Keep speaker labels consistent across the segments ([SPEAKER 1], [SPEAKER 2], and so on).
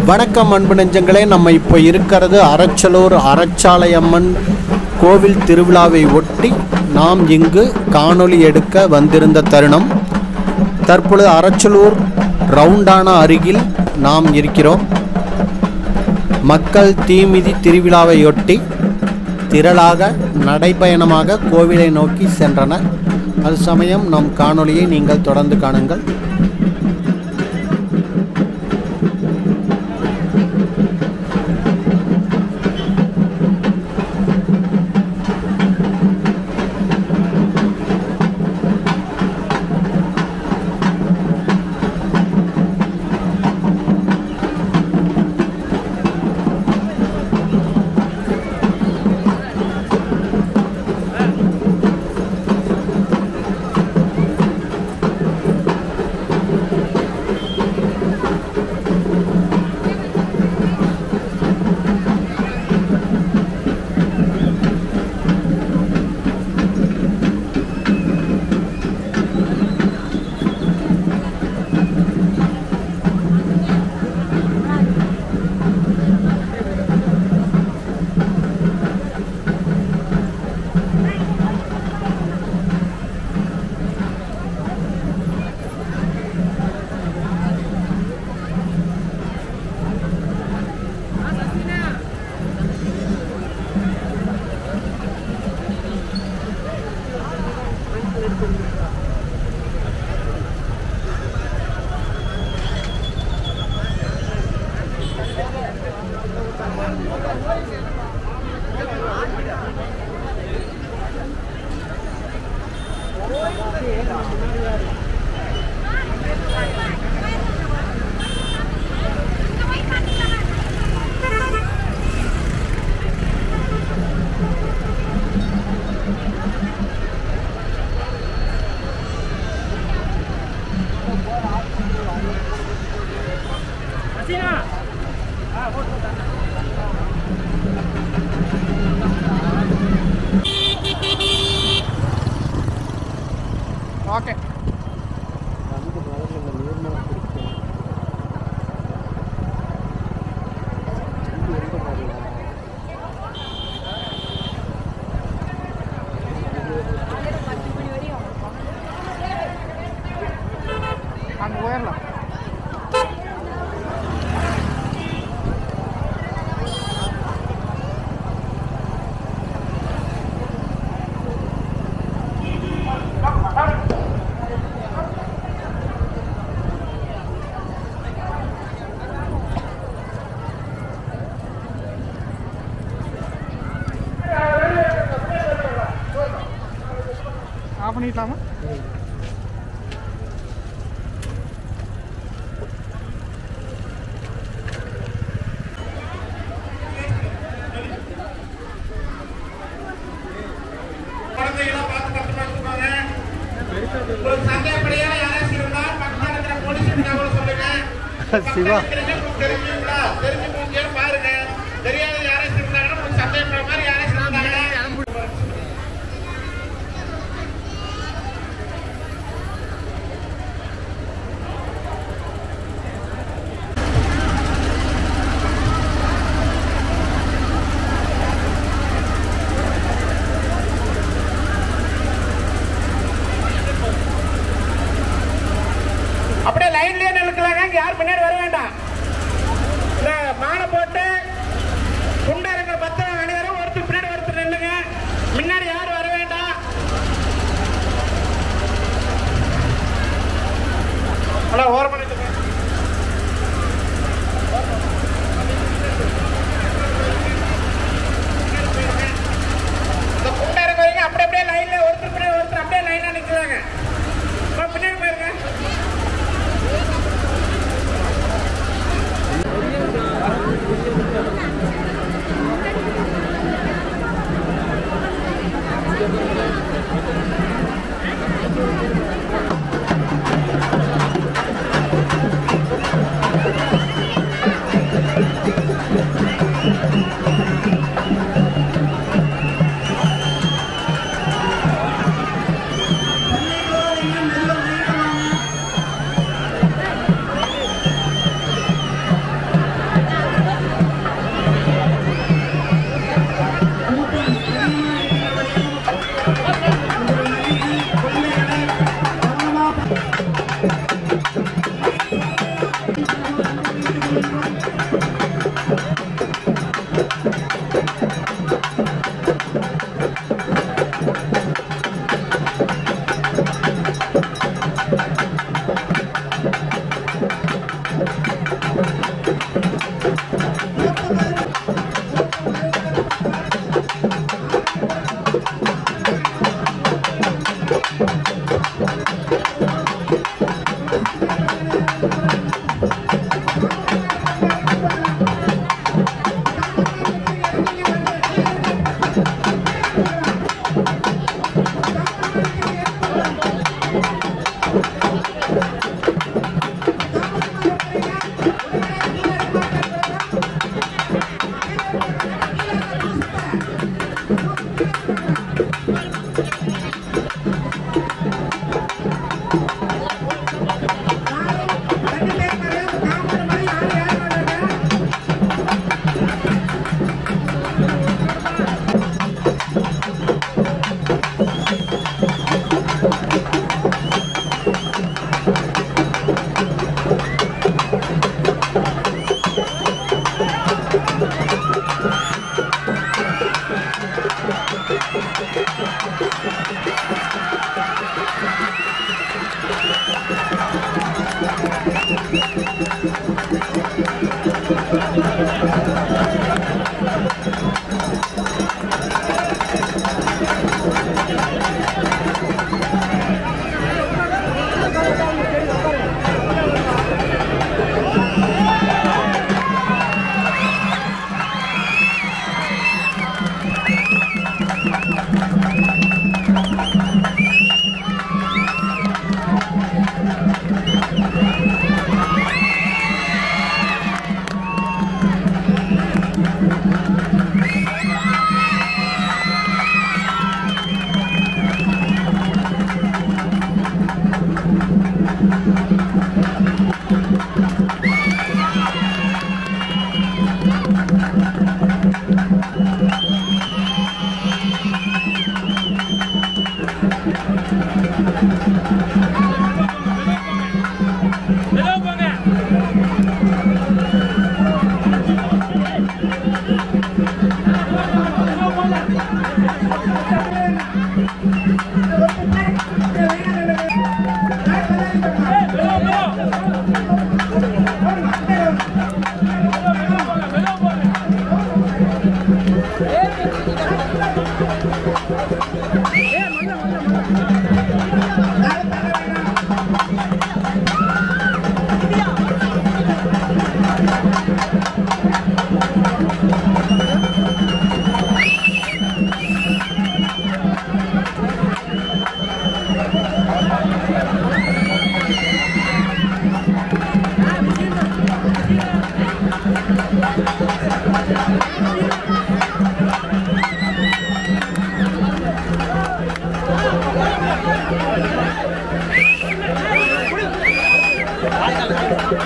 [SPEAKER 1] வணக்கம் அன்பு நெஞ்சங்களே நம்ம இப்போ இருக்கிறது அரச்சலூர் அரச்சாலையம்மன் கோவில் திருவிழாவை ஒட்டி நாம் இங்கு காணொளி எடுக்க வந்திருந்த தருணம் தற்பொழுது அரச்சலூர் ரவுண்டானா அருகில் நாம் இருக்கிறோம் மக்கள் தீமிதி திருவிழாவையொட்டி திரளாக நடைபயணமாக கோவிலை நோக்கி சென்றனர் அது சமயம் நம் காணொளியை நீங்கள் தொடர்ந்து காணுங்கள்
[SPEAKER 2] ஓகே அங்கே போயிடலாம் ஆஃப் பண்ணிக்கலாமா
[SPEAKER 3] குழந்தைகளை பார்த்து பத்திரமா வச்சுக்கோங்க. உங்களுக்கு சந்தேகப்படியா யாராச்சும் இருந்தா பக்கத்துல இருக்கிற போலீஸுக்கு தகவல் சொல்லுங்க.
[SPEAKER 1] சிவா.
[SPEAKER 3] பக்கத்துல இருக்கிறவங்க தெரிஞ்சுங்களா? தெரிஞ்சு முடிஞ்சாலும் பாருங்க. தெரியாத யாராச்சும் இருந்தாங்கன்னா உங்களுக்கு சந்தேகப்படுற மாதிரி யாராச்சும் இருந்தாங்கன்னா அப்படியே லைன்லயே நிற்கலாங்க இங்க யாரும் பின்னாடி வர வேண்டாம் இந்த மாலை போட்டு குண்டரங்க பத்திரம் அனைவரும் ஒருத்தர் பின்னாடி ஒருத்தர் நில்லுங்க முன்னாடி யாரும் வர வேண்டாம் ஹலோ ஓரமா நில்லுங்க இந்த குண்டரங்க வரைக்கும் அப்படியே அப்படியே லைன்ல ஒருத்தர் பின்னாடி ஒருத்தர் அப்படியே லைனா நிக்கலாங்க அப்புறம் பின்னாடி போயிருங்க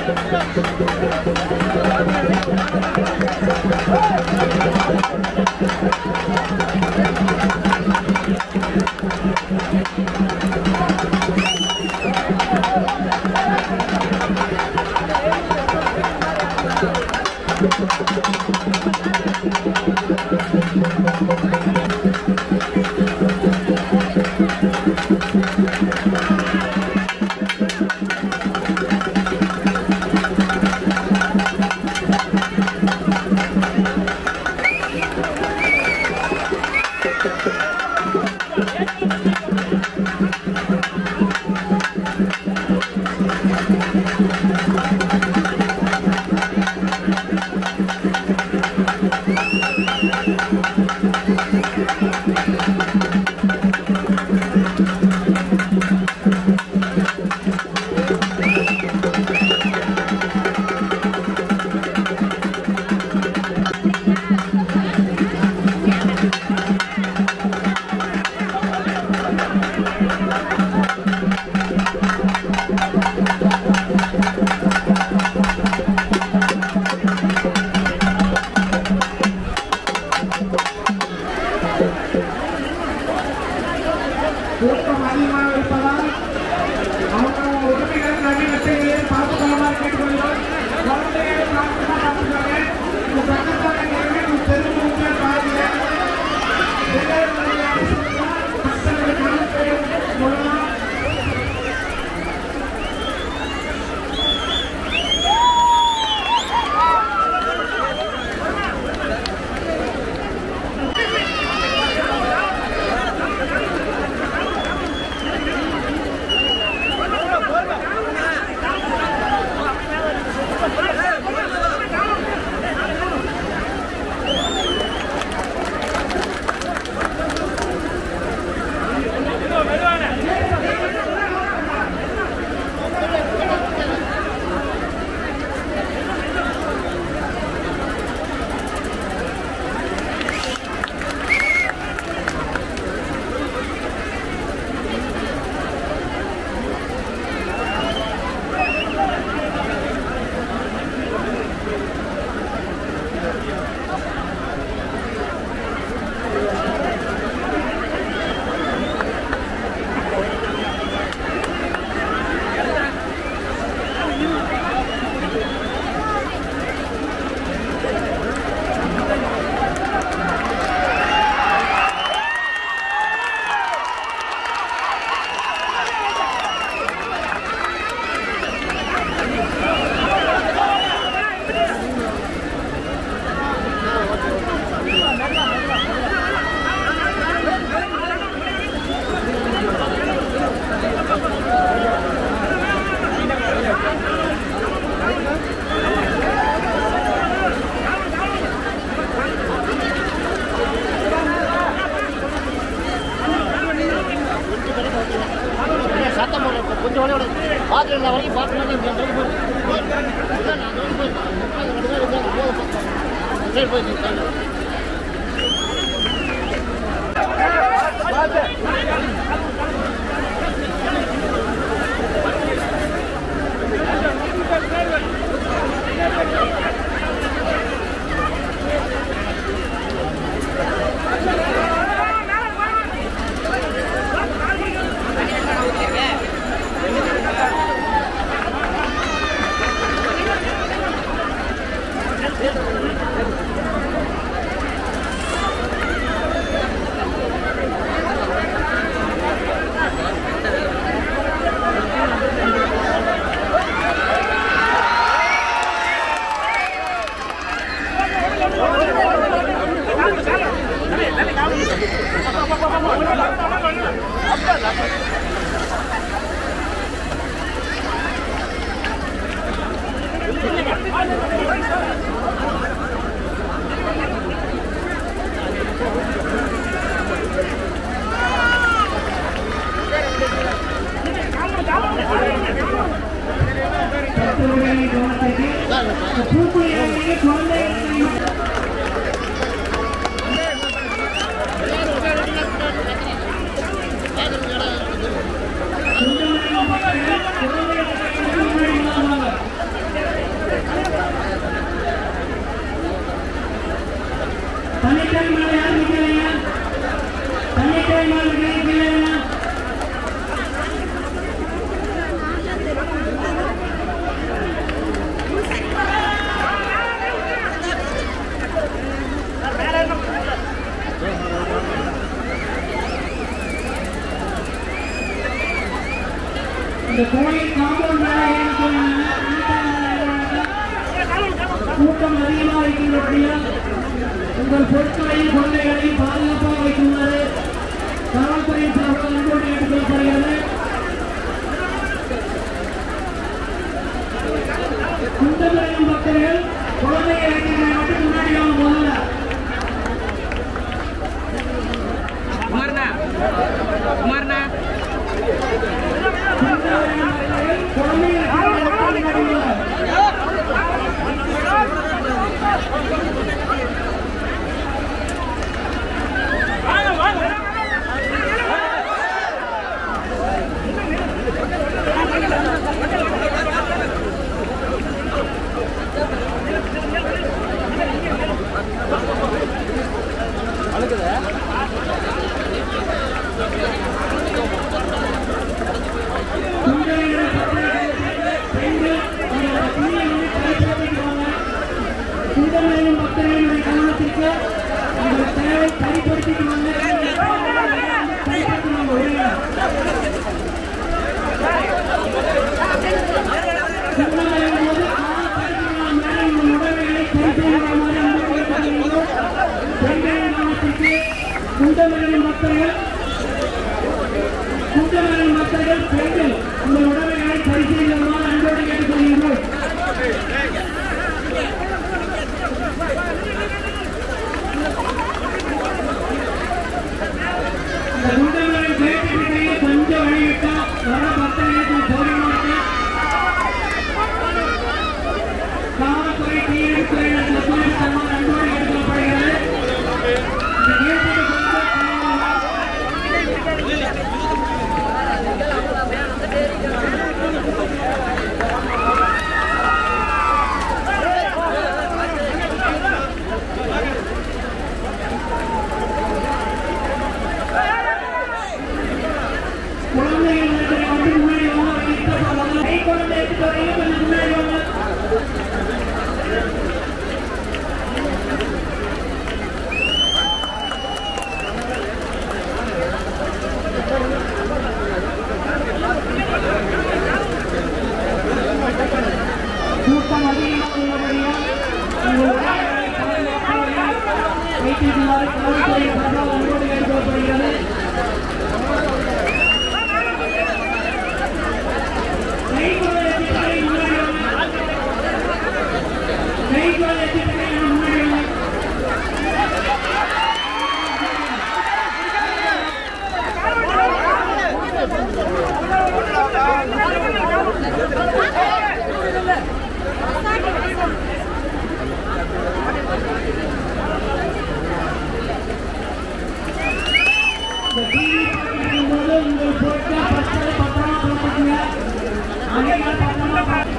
[SPEAKER 3] கூட்டம் அதிகமாக இருப்பதால் அவங்க உரிமைகள் நவீனத்தையே பார்த்துக் கொள்ளுமாறு கேட்டுக்கொள்கிறோம் குழந்தைகளை பார்த்துமா பார்த்துக்கோங்க இந்த பக்கத்தான நேரமே தெருவு உங்கள் பாருங்க சொல்லலாம்
[SPEAKER 4] சத்தம் போடுற கொஞ்சம் ஒரே பார்த்து வரைக்கும் பார்த்து சரி போய்
[SPEAKER 3] குழந்தைகள் தண்ணிக்கை மேலே யாரும் நிற்கலைங்க தண்ணிக்கை மேலே நிற்கலைங்க இந்த கோயில் காம்பவுண்ட் மேலே ஏறி போனாங்க கூட்டம் அதிகமாக இருக்கின்றபடியா உங்கள் பொருட்களையும் குழந்தைகளையும் பாதுகாப்பாக வைக்குமாறு காவல்துறை சார்பாக அன்போடு கேட்டுக்கொள்ளப்படுகிறது குண்டமரையும் பக்தர்கள் குழந்தையை வைக்கிற மட்டும் முன்னாடி வாங்க முதல்ல
[SPEAKER 2] குமார்ண்ணா குமார்ண்ணா
[SPEAKER 3] குண்டமரையும் பக்தர்கள் குழந்தையை வைக்கிற மட்டும் முன்னாடி வாங்க சுந்தரமையும் பக்தர்களுடைய கவனத்திற்கு அந்த தேவை சரிப்படுத்திக்கணும் சரிப்படுத்தணும் ஒழுங்கா சுந்தரமையும் போது காவல்துறையினர் மேலே இந்த உடமைகளை சரி செய்யுமாறு அன்போடு கேட்டுக்கொள்கிறோம். பெண்களின் கவனத்திற்கு சுந்தரமையும் பக்தர்கள் சுந்தரமையும் பக்தர்கள் பெண்கள் இந்த உடமைகளை சரி செய்யுமாறு அன்போடு கேட்டுக்கொள்கிறோம் இந்த குண்டங்களை கேட்டுக்கிட்டே கொஞ்சம் வழிவிட்டா வர பக்தர்களுக்கு போராட்டம் காவல்துறை தீயணைப்புத்துறையினர் ஒத்துழைப்பு தருமாறு அன்போடு கேட்டுக்கொள்ளப்படுகிறது இந்த கேட்டுக்கு கொஞ்சம் குழந்தைகள் இருக்கிற வந்து முன்னாடி வாங்க கை குழந்தை எடுத்துட்டு வரீங்க கொஞ்சம் முன்னாடி வாங்க கூட்டம் அதிகமாக உள்ளபடியால் உங்கள் உடல்நலனை பாதுகாப்பாக வைத்திருக்குமாறு காவல்துறை சார்பாக அன்போடு கேட்டுக்கொள்ளப்படுகிறது கைக்குழந்தை எத்திட்டை முன்னாடி வாங்க. கைக்குழந்தை எத்திட்டை முன்னாடி வாங்க. இந்த டிவி பார்க்கும் போது உங்கள் பொருட்கள் பச்சை பத்திரமா போட்டுக்கங்க அதிகம் பத்திரமா பார்த்து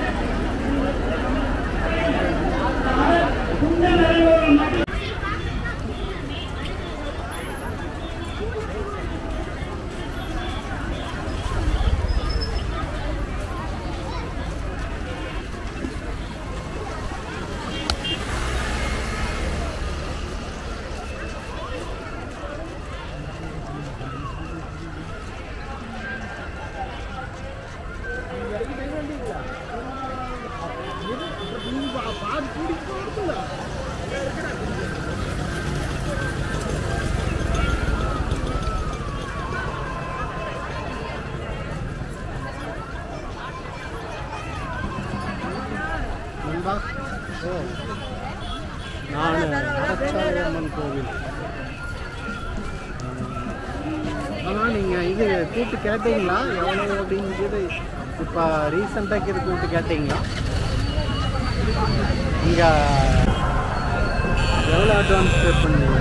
[SPEAKER 3] குண்ட நிறைவோடு மட்டும்
[SPEAKER 1] நண்பா ஓ நான் அரச்சாரியம்மன் கோவில் ஆனால் நீங்கள் இது கூப்பிட்டு கேட்டீங்களா எவ்வளோ அப்படின்னு சொல்லி இப்போ ரீசெண்டாக இது கூப்பிட்டு கேட்டீங்களா இங்கே எவ்வளோ அட்வான்ஸ் பே பண்ணீங்க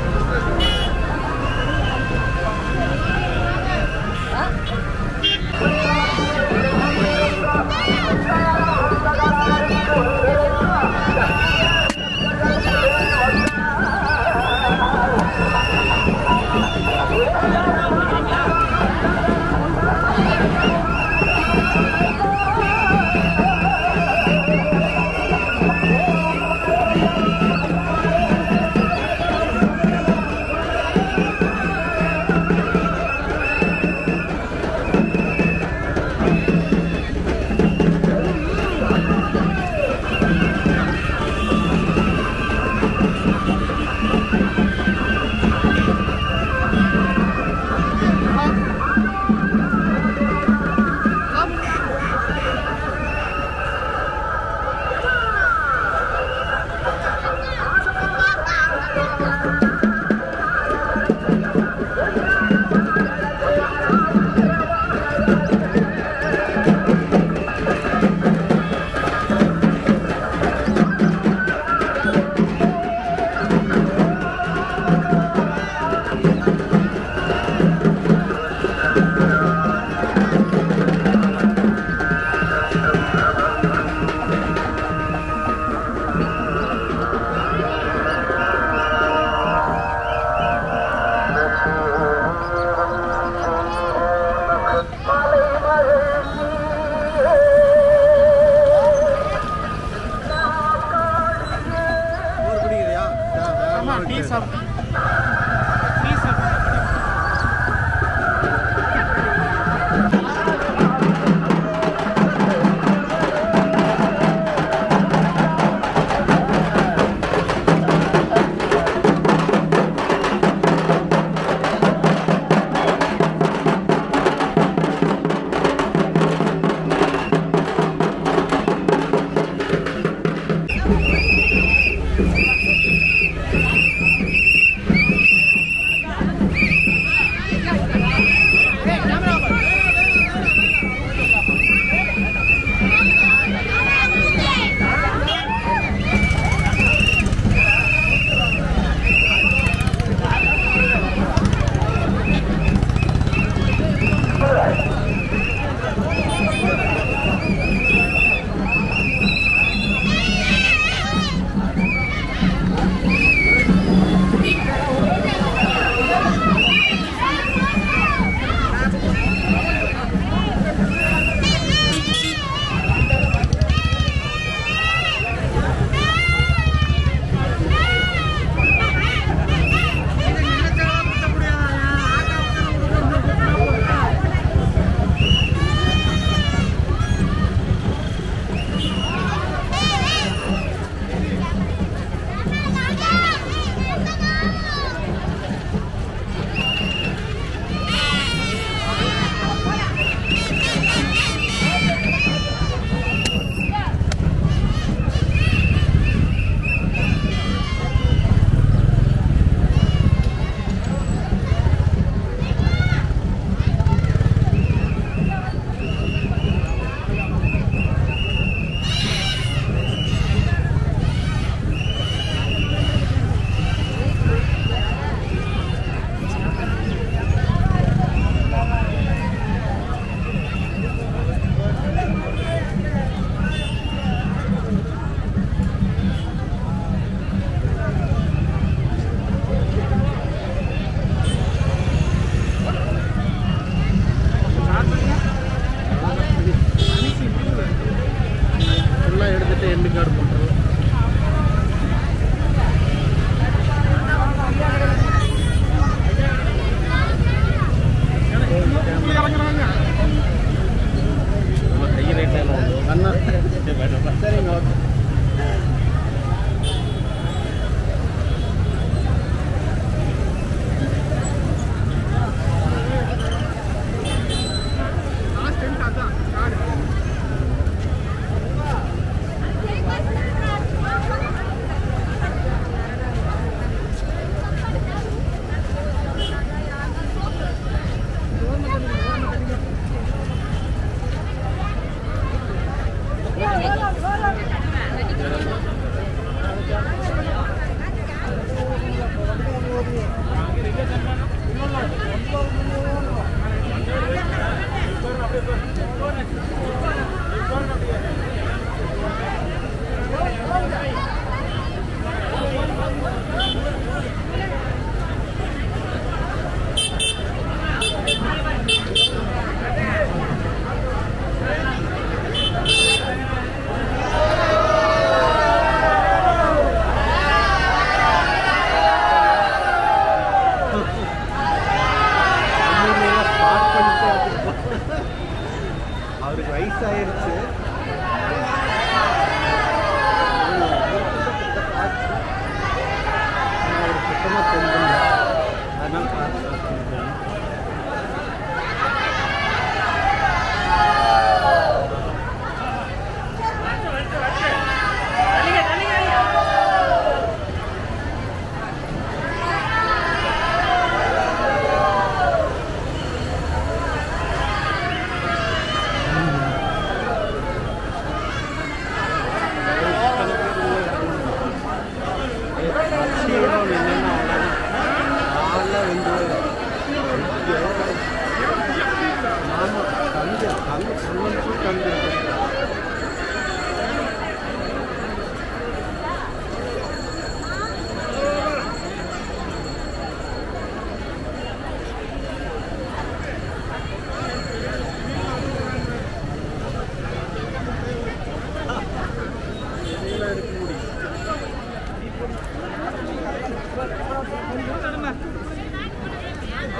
[SPEAKER 5] Thank லாஸ்ட் அதான் காடு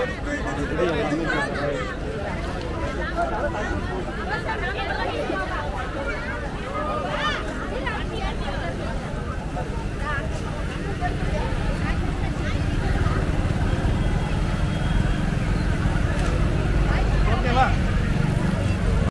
[SPEAKER 1] இது எல்லாமே